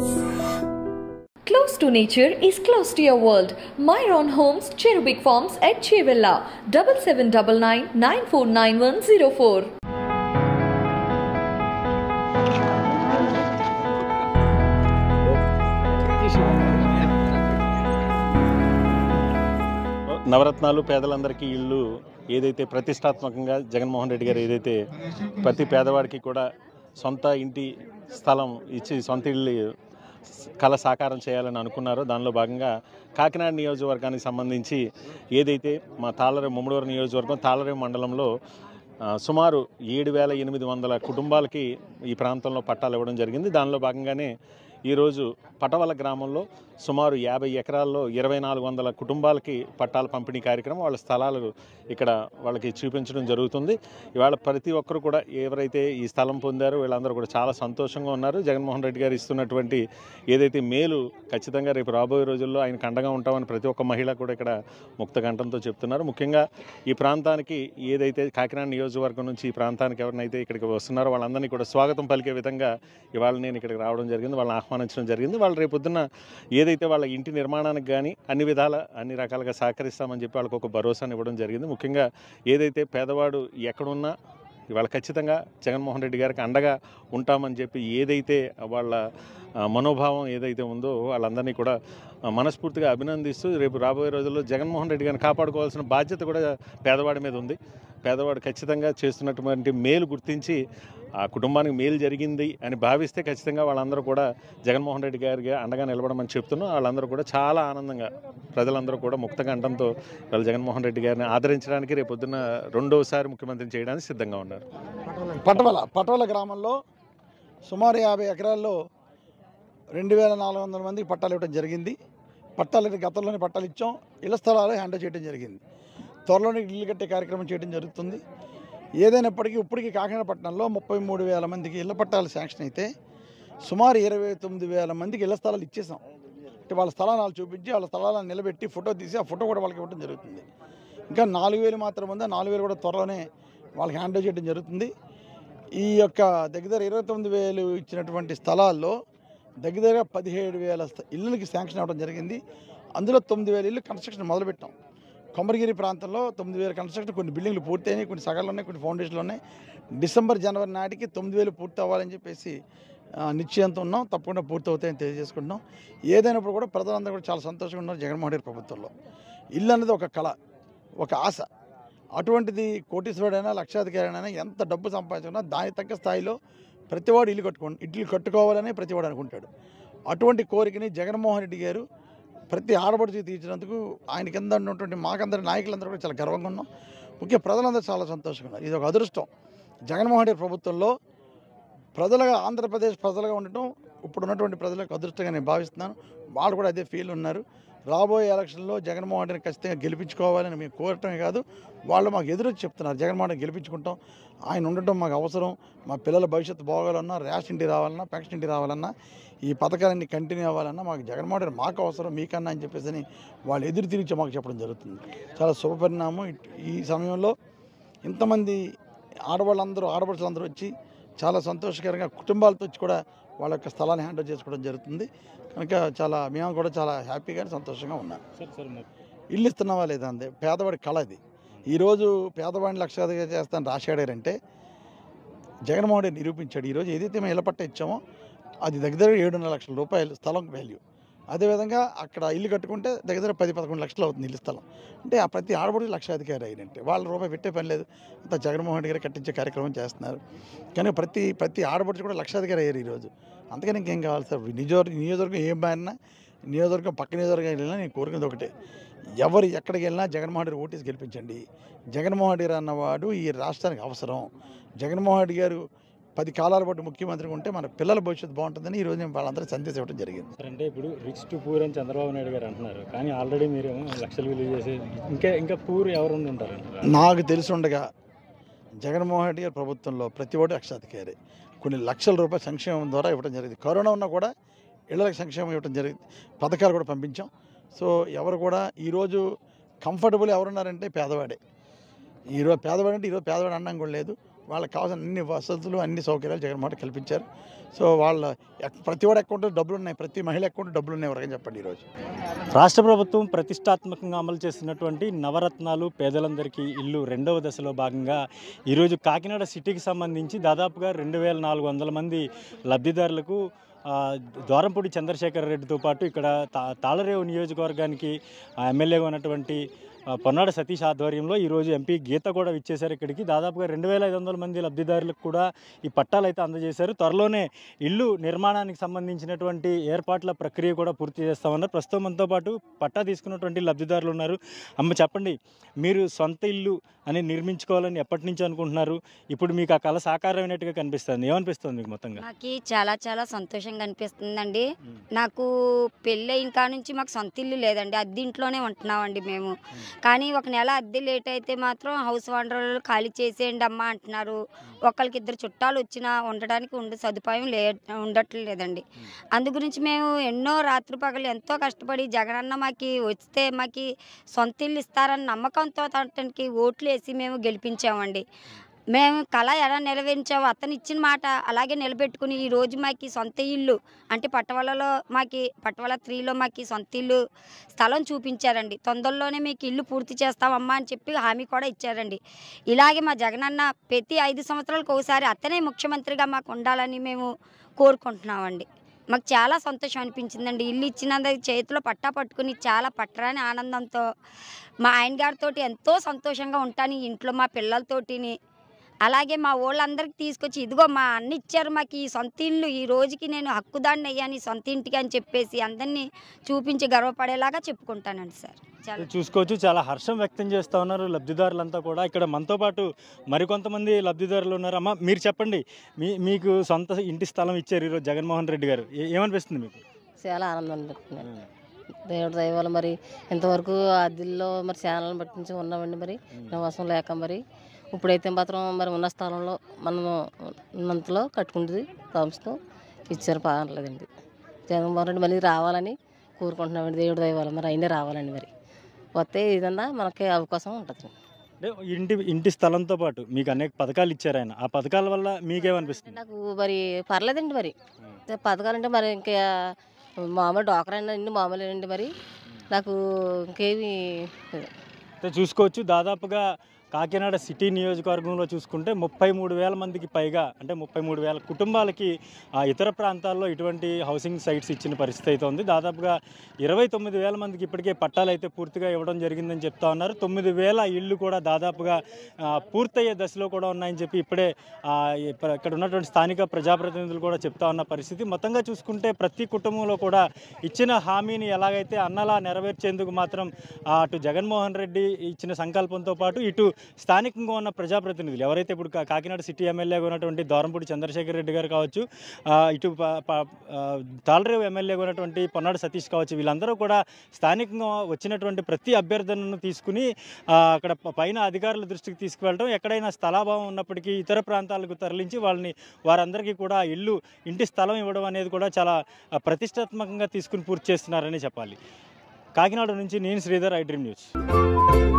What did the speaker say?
Close to nature is close to your world. Myron Homes, Cherubic Farms at Chevilla, 7799 949104. నవరత్నాలు పేదలందరికీ ఇల్లు ఏదైతే ప్రతిష్టాత్మకంగా జగన్మోహన్ రెడ్డి గారు ఏదైతే ప్రతి పేదవాడికి కూడా సొంత ఇంటి స్థలం ఇచ్చి సొంత ఇల్లు కళ సాకారం చేయాలని అనుకున్నారో దానిలో భాగంగా కాకినాడ నియోజకవర్గానికి సంబంధించి ఏదైతే మా తాళరేవు ముమ్మడూరు నియోజకవర్గం తాళరేవు మండలంలో ఆ, సుమారు ఏడు వేల ఎనిమిది వందల కుటుంబాలకి ఈ ప్రాంతంలో పట్టాలు ఇవ్వడం జరిగింది దానిలో భాగంగానే ఈరోజు పటవల గ్రామంలో సుమారు యాభై ఎకరాల్లో ఇరవై నాలుగు వందల కుటుంబాలకి పట్టాల పంపిణీ కార్యక్రమం వాళ్ళ స్థలాలు ఇక్కడ వాళ్ళకి చూపించడం జరుగుతుంది ఇవాళ ప్రతి ఒక్కరు కూడా ఎవరైతే ఈ స్థలం పొందారో వీళ్ళందరూ కూడా చాలా సంతోషంగా ఉన్నారు జగన్మోహన్ రెడ్డి గారు ఇస్తున్నటువంటి ఏదైతే మేలు ఖచ్చితంగా రేపు రాబోయే రోజుల్లో ఆయనకు అండగా ఉంటామని ప్రతి ఒక్క మహిళ కూడా ఇక్కడ ముక్త కంఠంతో చెప్తున్నారు ముఖ్యంగా ఈ ప్రాంతానికి ఏదైతే కాకినాడ నియోజకవర్గం నుంచి ఈ ప్రాంతానికి ఎవరినైతే ఇక్కడికి వస్తున్నారో వాళ్ళందరినీ కూడా స్వాగతం పలికే విధంగా ఇవాళ నేను ఇక్కడికి రావడం జరిగింది వాళ్ళని ఆహ్వానించడం జరిగింది వాళ్ళు రేపు పొద్దున్న ఏదైతే వాళ్ళ ఇంటి నిర్మాణానికి కానీ అన్ని విధాల అన్ని రకాలుగా సహకరిస్తామని చెప్పి వాళ్ళకి ఒక భరోసాను ఇవ్వడం జరిగింది ముఖ్యంగా ఏదైతే పేదవాడు ఎక్కడున్నా ఇవాళ ఖచ్చితంగా జగన్మోహన్ రెడ్డి గారికి అండగా ఉంటామని చెప్పి ఏదైతే వాళ్ళ ఆ, మనోభావం ఏదైతే ఉందో వాళ్ళందరినీ కూడా ఆ, మనస్ఫూర్తిగా అభినందిస్తూ రేపు రాబోయే రోజుల్లో జగన్మోహన్ రెడ్డి గారిని కాపాడుకోవాల్సిన బాధ్యత కూడా పేదవాడి మీద ఉంది పేదవాడు ఖచ్చితంగా చేస్తున్నటువంటి మేలు గుర్తించి ఆ కుటుంబానికి మేలు జరిగింది అని భావిస్తే ఖచ్చితంగా వాళ్ళందరూ కూడా జగన్మోహన్ రెడ్డి గారికి అండగా నిలబడమని చెప్తున్నాం వాళ్ళందరూ కూడా చాలా ఆనందంగా ప్రజలందరూ కూడా ముక్త కంఠంతో వాళ్ళు జగన్మోహన్ రెడ్డి గారిని ఆదరించడానికి రేపు పొద్దున్న రెండోసారి ముఖ్యమంత్రిని చేయడానికి సిద్ధంగా ఉన్నారు పటవల పటవల గ్రామంలో సుమారు యాభై ఎకరాల్లో రెండు వేల నాలుగు వందల మందికి పట్టాలు ఇవ్వడం జరిగింది పట్టాలు గతంలోనే పట్టాలు ఇచ్చాం ఇళ్ల స్థలాలు హ్యాండ్ చేయడం జరిగింది త్వరలోనే ఇల్లు కట్టే కార్యక్రమం చేయడం జరుగుతుంది ఏదైనప్పటికీ ఇప్పటికీ కాకినాడ పట్టణంలో ముప్పై మూడు వేల మందికి ఇళ్ల పట్టాలు శాంక్షన్ అయితే సుమారు ఇరవై తొమ్మిది వేల మందికి ఇళ్ల స్థలాలు ఇచ్చేసాం అంటే వాళ్ళ స్థలాలు చూపించి వాళ్ళ స్థలాలను నిలబెట్టి ఫోటో తీసి ఆ ఫోటో కూడా వాళ్ళకి ఇవ్వడం జరుగుతుంది ఇంకా నాలుగు వేలు మాత్రం ఉంది ఆ నాలుగు వేలు కూడా త్వరలోనే వాళ్ళకి హ్యాండ్ చేయడం జరుగుతుంది ఈ యొక్క దగ్గర ఇరవై తొమ్మిది వేలు ఇచ్చినటువంటి స్థలాల్లో దగ్గర దగ్గర పదిహేడు వేల స్థ- ఇళ్ళకి శాంక్షన్ అవ్వడం జరిగింది అందులో తొమ్మిది వేల ఇల్లు కన్స్ట్రక్షన్ మొదలుపెట్టాం కొమరగిరి ప్రాంతంలో తొమ్మిది వేల కన్స్ట్రక్షన్ కొన్ని బిల్డింగ్లు పూర్తయినాయి కొన్ని సగాలు ఉన్నాయి కొన్ని ఫౌండేషన్లు ఉన్నాయి డిసెంబర్ జనవరి నాటికి తొమ్మిది వేలు పూర్తి అవ్వాలని చెప్పేసి ఆ, నిశ్చయంతో ఉన్నాం తప్పకుండా పూర్తి అవుతాయని తెలియజేసుకుంటున్నాం ఏదైనప్పుడు కూడా ప్రజలందరూ కూడా చాలా సంతోషంగా ఉన్నారు జగన్మోహన్ రెడ్డి ప్రభుత్వంలో ఇల్లు అనేది ఒక కళ ఒక ఆశ అటువంటిది కోటీశ్వరుడైనా లక్షాధికారైనా ఎంత డబ్బు సంపాదించుకున్నా దానికి తగ్గ స్థాయిలో ప్రతివాడు ఇల్లు కట్టుకో ఇల్లు కట్టుకోవాలని ప్రతివాడు అనుకుంటాడు అటువంటి కోరికని జగన్మోహన్ రెడ్డి గారు ప్రతి ఆడపడుచు తీర్చినందుకు ఆయన కింద ఉన్నటువంటి మాకందరి నాయకులందరూ కూడా చాలా గర్వంగా ఉన్నాం ముఖ్య ప్రజలందరూ చాలా సంతోషంగా ఉన్నారు ఇది ఒక అదృష్టం జగన్మోహన్ రెడ్డి ప్రభుత్వంలో ప్రజలుగా ఆంధ్రప్రదేశ్ ప్రజలుగా ఉండటం ఇప్పుడు ఉన్నటువంటి ప్రజలకు అదృష్టంగా నేను భావిస్తున్నాను వాళ్ళు కూడా అదే ఫీల్ ఉన్నారు రాబోయే ఎలక్షన్లో జగన్మోహన్ రెడ్డిని ఖచ్చితంగా గెలిపించుకోవాలని మేము కోరటమే కాదు వాళ్ళు మాకు ఎదురొచ్చి చెప్తున్నారు జగన్మోహన్ రెడ్డి గెలిపించుకుంటాం ఆయన ఉండటం మాకు అవసరం మా పిల్లల భవిష్యత్తు బాగోవాలన్నా రేషన్ ఇంటి రావాలన్నా పెన్షన్ ఇంటి రావాలన్నా ఈ పథకాలన్నీ కంటిన్యూ అవ్వాలన్నా మాకు జగన్మోహన్ రెడ్డి మాకు అవసరం మీకన్నా అని చెప్పేసి అని వాళ్ళు ఎదురు తిరిగి మాకు చెప్పడం జరుగుతుంది చాలా శుభపరిణామం ఇట్- ఈ సమయంలో ఇంతమంది ఆడవాళ్ళందరూ ఆడపడుచులందరూ వచ్చి చాలా సంతోషకరంగా కుటుంబాలతో వచ్చి కూడా వాళ్ళ యొక్క స్థలాన్ని హ్యాండ్ చేసుకోవడం జరుగుతుంది కనుక చాలా మేము కూడా చాలా హ్యాపీగా సంతోషంగా ఉన్నాం ఇల్లు ఇస్తున్నావా లేదా అందే పేదవాడి కళ అది ఈరోజు పేదవాడిని లక్షాధిగా చేస్తాను రాశాడారంటే జగన్మోహన్ రెడ్డి నిరూపించాడు ఈరోజు ఏదైతే మేము ఇళ్ళ పట్ట ఇచ్చామో అది దగ్గర ఏడున్నర లక్షల రూపాయలు స్థలం వాల్యూ అదేవిధంగా అక్కడ ఇల్లు కట్టుకుంటే దగ్గర దగ్గర పది పదకొండు లక్షలు అవుతుంది ఇల్లు స్థలం అంటే ఆ ప్రతి ఆడబడి లక్షాధికారి అయినట్టే వాళ్ళ రూపాయి పెట్టే పని లేదు అంతా జగన్మోహన్ రెడ్డి గారు కట్టించే కార్యక్రమం చేస్తున్నారు కానీ ప్రతి ప్రతి ఆడబడి కూడా లక్షాధికారి అయ్యారు ఈరోజు అంతకని ఇంకేం కావాలి సార్ నియోజకవర్గం నియోజకవర్గం ఏం మారినా నియోజకవర్గం పక్క నియోజకవర్గం వెళ్ళినా నేను కోరుకునేది ఒకటే ఎవరు ఎక్కడికి వెళ్ళినా జగన్మోహన్ రెడ్డి ఓటేసి గెలిపించండి జగన్మోహన్ రెడ్డి అన్నవాడు ఈ రాష్ట్రానికి అవసరం జగన్మోహన్ రెడ్డి గారు పది కాలాల పాటు ముఖ్యమంత్రిగా ఉంటే మన పిల్లల భవిష్యత్తు బాగుంటుందని ఈరోజు నేను వాళ్ళందరూ సందేశం ఇవ్వడం జరిగింది సార్ అంటే ఇప్పుడు రిచ్ టు పూర్ అని చంద్రబాబు నాయుడు గారు అంటున్నారు కానీ ఆల్రెడీ మీరేమో లక్షలు విలువ చేసి ఇంకా ఇంకా పూర్ ఎవరు ఉండి ఉంటారు నాకు తెలిసి ఉండగా జగన్మోహన్ రెడ్డి గారి ప్రభుత్వంలో ప్రతి ఒక్కటి లక్షాధికారి కొన్ని లక్షల రూపాయల సంక్షేమం ద్వారా ఇవ్వడం జరిగింది కరోనా ఉన్నా కూడా ఇళ్ళకి సంక్షేమం ఇవ్వడం జరిగింది పథకాలు కూడా పంపించాం సో ఎవరు కూడా ఈరోజు కంఫర్టబుల్ ఎవరున్నారంటే పేదవాడే ఈరోజు పేదవాడు అంటే ఈరోజు పేదవాడు అన్నం కూడా లేదు వాళ్ళకి కావాల్సిన అన్ని వసతులు అన్ని సౌకర్యాలు జగన్మోహన్ రెడ్డి కల్పించారు సో వాళ్ళ ఎక్- ప్రతి వాడి అకౌంట్లో డబ్బులు ఉన్నాయి ప్రతి మహిళ అకౌంట్లో డబ్బులు ఉన్నాయి ఎవరికైనా చెప్పండి ఈరోజు రాష్ట్ర ప్రభుత్వం ప్రతిష్టాత్మకంగా అమలు చేస్తున్నటువంటి నవరత్నాలు పేదలందరికీ ఇల్లు రెండవ దశలో భాగంగా ఈరోజు కాకినాడ సిటీకి సంబంధించి దాదాపుగా రెండు వేల నాలుగు వందల మంది లబ్ధిదారులకు ఆ, ద్వారంపూడి చంద్రశేఖర్ రెడ్డితో పాటు ఇక్కడ తా తాళరేవు నియోజకవర్గానికి ఆ, ఎమ్మెల్యేగా ఉన్నటువంటి ఆ, పొన్నాడ సతీష్ ఆధ్వర్యంలో ఈరోజు ఎంపీ గీత కూడా ఇచ్చేశారు ఇక్కడికి దాదాపుగా రెండు వేల ఐదు వందల మంది లబ్ధిదారులకు కూడా ఈ పట్టాలు అయితే అందజేశారు త్వరలోనే ఇల్లు నిర్మాణానికి సంబంధించినటువంటి ఏర్పాట్ల ప్రక్రియ కూడా పూర్తి చేస్తామన్నారు ప్రస్తుతం మనతో పాటు పట్టా తీసుకున్నటువంటి లబ్ధిదారులు ఉన్నారు అమ్మ చెప్పండి మీరు సొంత ఇల్లు అని నిర్మించుకోవాలని ఎప్పటి నుంచి అనుకుంటున్నారు ఇప్పుడు మీకు ఆ కళ సాకారమైనట్టుగా కనిపిస్తుంది ఏమనిపిస్తుంది మీకు మొత్తంగా మాకు చాలా చాలా సంతోషంగా అనిపిస్తుందండి నాకు పెళ్ళి అయిన కాడ నుంచి మాకు సొంత ఇల్లు లేదండి అద్దె ఇంట్లోనే ఉంటున్నామండి మేము కానీ ఒక నెల అద్దె లేట్ అయితే మాత్రం హౌస్ ఓనర్లు ఖాళీ చేసేయండి అమ్మా అంటున్నారు ఒకరికి ఇద్దరు చుట్టాలు వచ్చినా ఉండడానికి ఉండే సదుపాయం లే ఉండట్లేదండి అందు గురించి మేము ఎన్నో రాత్రి పగలు ఎంతో కష్టపడి జగనన్న మాకి వస్తే మాకి సొంత ఇల్లు ఇస్తారని నమ్మకంతో అతనికి ఓట్లు వేసి మేము గెలిపించామండి మేము కళ ఎలా నెరవేర్చామో అతను ఇచ్చిన మాట అలాగే నిలబెట్టుకుని ఈ రోజు మాకు సొంత ఇల్లు అంటే పట్టవలలో మాకి పట్టవల త్రీలో మాకు సొంత ఇల్లు స్థలం చూపించారండి తొందరలోనే మీకు ఇల్లు పూర్తి చేస్తామమ్మా అని చెప్పి హామీ కూడా ఇచ్చారండి ఇలాగే మా జగనన్న ప్రతి ఐదు సంవత్సరాలకు ఒకసారి అతనే ముఖ్యమంత్రిగా మాకు ఉండాలని మేము కోరుకుంటున్నామండి మాకు చాలా సంతోషం అనిపించిందండి ఇల్లు ఇచ్చినందుకు చేతిలో పట్టా పట్టుకుని చాలా పట్టరాని ఆనందంతో మా ఆయన గారితో ఎంతో సంతోషంగా ఉంటాను ఈ ఇంట్లో మా పిల్లలతోటిని అలాగే మా వాళ్ళందరికీ తీసుకొచ్చి ఇదిగో మా అన్న ఇచ్చారు మాకు ఈ సొంత ఇల్లు ఈ రోజుకి నేను హక్కుదాన్ని అయ్యాను ఈ సొంత ఇంటికి అని చెప్పేసి అందరినీ చూపించి గర్వపడేలాగా చెప్పుకుంటానండి సార్ చాలా చూసుకోవచ్చు చాలా హర్షం వ్యక్తం చేస్తూ ఉన్నారు లబ్ధిదారులంతా కూడా ఇక్కడ మనతో పాటు మరికొంతమంది లబ్ధిదారులు ఉన్నారు అమ్మ మీరు చెప్పండి మీ మీకు సొంత ఇంటి స్థలం ఇచ్చారు ఈరోజు జగన్మోహన్ రెడ్డి గారు ఏ- ఏమనిపిస్తుంది మీకు చాలా ఆనందం అనిపిస్తుంది దేవుడి దయ వల్ల మరి ఇంతవరకు అద్దెల్లో మరి ఛానల్ని పట్టించి ఉన్నామండి మరి నివాసం లేక మరి ఇప్పుడైతే మాత్రం మరి ఉన్న స్థలంలో మనం ఉన్నంతలో కట్టుకుంటుంది సంస్థ ఇచ్చారు పర్లేదండి జగన్మోహన్ రెడ్డి మళ్ళీ రావాలని కోరుకుంటున్నామండి దేవుడి దయ వల్ల మరి అయినా రావాలండి మరి వస్తే ఏదన్నా మనకి అవకాశం ఉంటుంది అంటే ఇంటి ఇంటి స్థలంతో పాటు మీకు అనేక పథకాలు ఇచ్చారు ఆయన ఆ పథకాల వల్ల మీకేమనిపిస్తుంది నాకు మరి పర్లేదండి మరి పథకాలంటే మరి ఇంకా మామూలు డోకరా అండి మామూలేనండి మరి నాకు ఇంకేమి అయితే చూసుకోవచ్చు దాదాపుగా కాకినాడ సిటీ నియోజకవర్గంలో చూసుకుంటే ముప్పై మూడు వేల మందికి పైగా అంటే ముప్పై మూడు వేల కుటుంబాలకి ఆ ఇతర ప్రాంతాల్లో ఇటువంటి హౌసింగ్ సైట్స్ ఇచ్చిన పరిస్థితి అయితే ఉంది దాదాపుగా ఇరవై తొమ్మిది వేల మందికి ఇప్పటికే పట్టాలు అయితే పూర్తిగా ఇవ్వడం జరిగిందని చెప్తా ఉన్నారు తొమ్మిది వేల ఇళ్ళు కూడా దాదాపుగా ఆ, పూర్తయ్యే దశలో కూడా ఉన్నాయని చెప్పి ఇప్పుడే ఆ, ఇప్ప- ఇక్కడ ఉన్నటువంటి స్థానిక ప్రజాప్రతినిధులు కూడా చెప్తా ఉన్న పరిస్థితి మొత్తంగా చూసుకుంటే ప్రతి కుటుంబంలో కూడా ఇచ్చిన హామీని ఎలాగైతే అన్నలా నెరవేర్చేందుకు మాత్రం ఆ, అటు జగన్మోహన్ రెడ్డి ఇచ్చిన సంకల్పంతో పాటు ఇటు స్థానికంగా ఉన్న ప్రజాప్రతినిధులు ఎవరైతే ఇప్పుడు కా- కాకినాడ సిటీ ఎమ్మెల్యేగా ఉన్నటువంటి దోరంపూడి చంద్రశేఖర్ రెడ్డి గారు కావచ్చు ఆ, ఇటు ప- ప- ఆ, తాళరేవు ఎమ్మెల్యేగా ఉన్నటువంటి పొన్నాడు సతీష్ కావచ్చు వీళ్ళందరూ కూడా స్థానికంగా వచ్చినటువంటి ప్రతి అభ్యర్థనను తీసుకుని ఆ, అక్కడ ప- పైన అధికారుల దృష్టికి తీసుకువెళ్ళడం ఎక్కడైనా స్థలాభావం ఉన్నప్పటికీ ఇతర ప్రాంతాలకు తరలించి వాళ్ళని వారందరికీ కూడా ఇల్లు ఇంటి స్థలం ఇవ్వడం అనేది కూడా చాలా ఆ, ప్రతిష్టాత్మకంగా తీసుకుని పూర్తి చేస్తున్నారని చెప్పాలి కాకినాడ నుంచి నేను శ్రీధర్ ఐ డ్రీమ్ న్యూస్